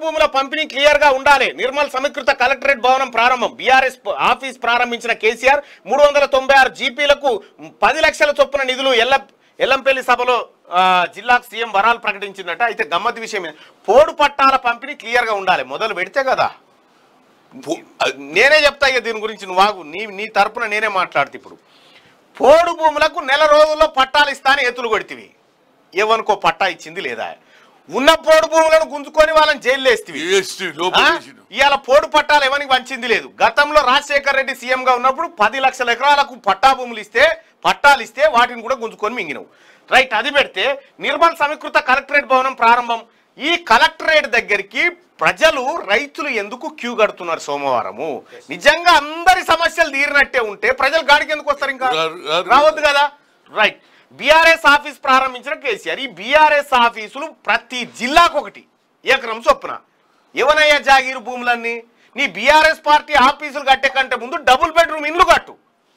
భూముల పంపిణీ క్లియర్ గా ఉండాలి నిర్మల్ సమీకృత కలెక్టరేట్ భవనం ప్రారంభం బీఆర్ఎస్ ఆఫీస్ ప్రారంభించిన కేసీఆర్ మూడు వందల తొంభై ఆరు జీపీలకు పది లక్షల చొప్పున నిధులు ఎల్ల ఎల్లంపల్లి సభలో ఆ, జిల్లాకు సీఎం వరాలు ప్రకటించిందట అయితే గమ్మత్ విషయం ఏంది? పోడు పట్టాల పంపిణీ క్లియర్ గా ఉండాలి మొదలు పెడితే కదా పో- నేనే చెప్తా ఇక దీని గురించి నువ్వు ఆగు నీ నీ తరపున నేనే మాట్లాడుతా ఇప్పుడు పోడు భూములకు నెల రోజుల్లో పట్టాలు ఇస్తా అని ఎత్తులు కొడితివి ఎవరికో పట్టా ఇచ్చింది లేదా ఉన్న పోడు భూములను గుంజుకొని వాళ్ళని జైలు వేస్తివి వేస్ట్ లోపల వేసిండు. ఇవాళ పోడు పట్టాలు ఎవరికి వంచింది లేదు గతంలో రాజశేఖర్ రెడ్డి సీఎం గా ఉన్నప్పుడు పది లక్షల ఎకరాలకు పట్టా భూములు ఇస్తే పట్టాలు ఇస్తే వాటిని కూడా గుంజుకొని మింగినవు రైట్ అది పెడితే నిర్మల్ సమీకృత కలెక్టరేట్ భవనం ప్రారంభం ఈ కలెక్టరేట్ దగ్గరికి ప్రజలు రైతులు ఎందుకు క్యూ కడుతున్నారు సోమవారము నిజంగా అందరి సమస్యలు తీరినట్టే ఉంటే ప్రజలు గాడికి ఎందుకు వస్తారు ఇంకా రారు, రారు. రావద్దు కదా రైట్ బీఆర్ఎస్ ఆఫీస్ ప్రారంభించిన కేసీఆర్ ఈ బీఆర్ఎస్ ఆఫీసులు ప్రతి జిల్లాకు ఒకటి ఎకరం చొప్పున ఎవనయ్యా జాగీరు భూములన్నీ నీ బీఆర్ఎస్ పార్టీ ఆఫీసులు కట్టే కంటే ముందు డబుల్ బెడ్రూమ్ ఇండ్లు కట్టు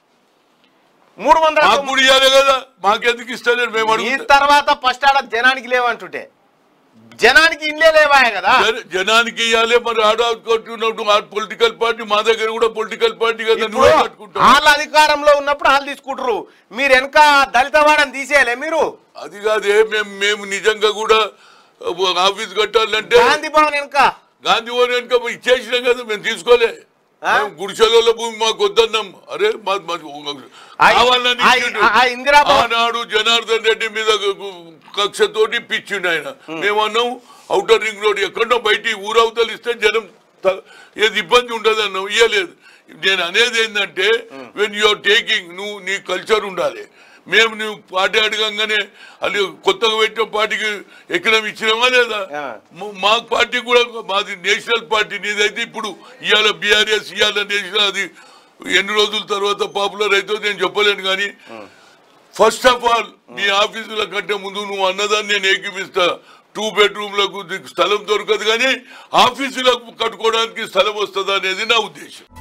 మూడు వందల మాకు తొంభై- కూడా ఇవ్వాలి కదా మాకెందుకు ఇస్తలేరు మేము ఈ అడుగుతా తర్వాత ఫస్ట్ ఆడ జనానికి లేవంటుంటే జనానికి ఇండ్లే లేవాయ కదా జన- జనానికి ఇవ్వాలి మరి ఆడ కొట్టుకున్నట్టు ఆ పొలిటికల్ పార్టీ మా దగ్గర కూడా పొలిటికల్ పార్టీ కదా ఇప్పుడు నువ్వే కట్టుకుంటావు వాళ్ళ అధికారంలో ఉన్నప్పుడు వాళ్ళు తీసుకుంటారు మీరు వెనక దళిత వాడని తీసేయాలే మీరు అది కాదే మేము మేము నిజంగా కూడా ఆఫీస్ కట్టాలంటే గాంధీ భవన్ వెనక గాంధీ భవన్ వెనుక ఇచ్చేసినాం కదా మేము తీసుకోలే ఆ? మేము గుడిసెల భూమి మాకు వద్దన్నాం అరే మా- మాకు ఆ- కావాలని ఆ- ఇచ్చిండు. ఆ ఇందిరా భవన్ ఆనాడు జనార్దన్ రెడ్డి మీద కక్షతోటి పిచ్చిండు ఆయన మేమన్నాం అవుటర్ రింగ్ రోడ్ ఎక్కడో బయట ఊరవతలు ఇస్తే జనం త- ఏది ఇబ్బంది ఉండదు అన్నాం ఇయ్యలేదు నేను అనేది ఏంటంటే వెన్ యూఆర్ టేకింగ్ నువ్వు నీ కల్చర్ ఉండాలి మేము నువ్వు పార్టీ అడగంగానే అది కొత్తగా పెట్టిన పార్టీకి ఎక్కడ ఇచ్చినామా లేదా ఆ. మ- మా పార్టీ కూడా మాది నేషనల్ పార్టీ నీదైతే ఇప్పుడు ఇవాళ బీఆర్ఎస్ ఇవాళ నేషనల్ అది ఎన్ని రోజుల తర్వాత పాపులర్ అవుతుందో నేను చెప్పలేను కానీ ఫస్ట్ ఆఫ్ ఆల్ మీ ఆఫీసుల కంటే ముందు నువ్వు అన్నదాన్ని నేను ఏకీపిస్తా టూ బెడ్రూమ్లకు స్థలం దొరకదు కానీ ఆఫీసులకు కట్టుకోవడానికి స్థలం వస్తుంది అనేది నా ఉద్దేశం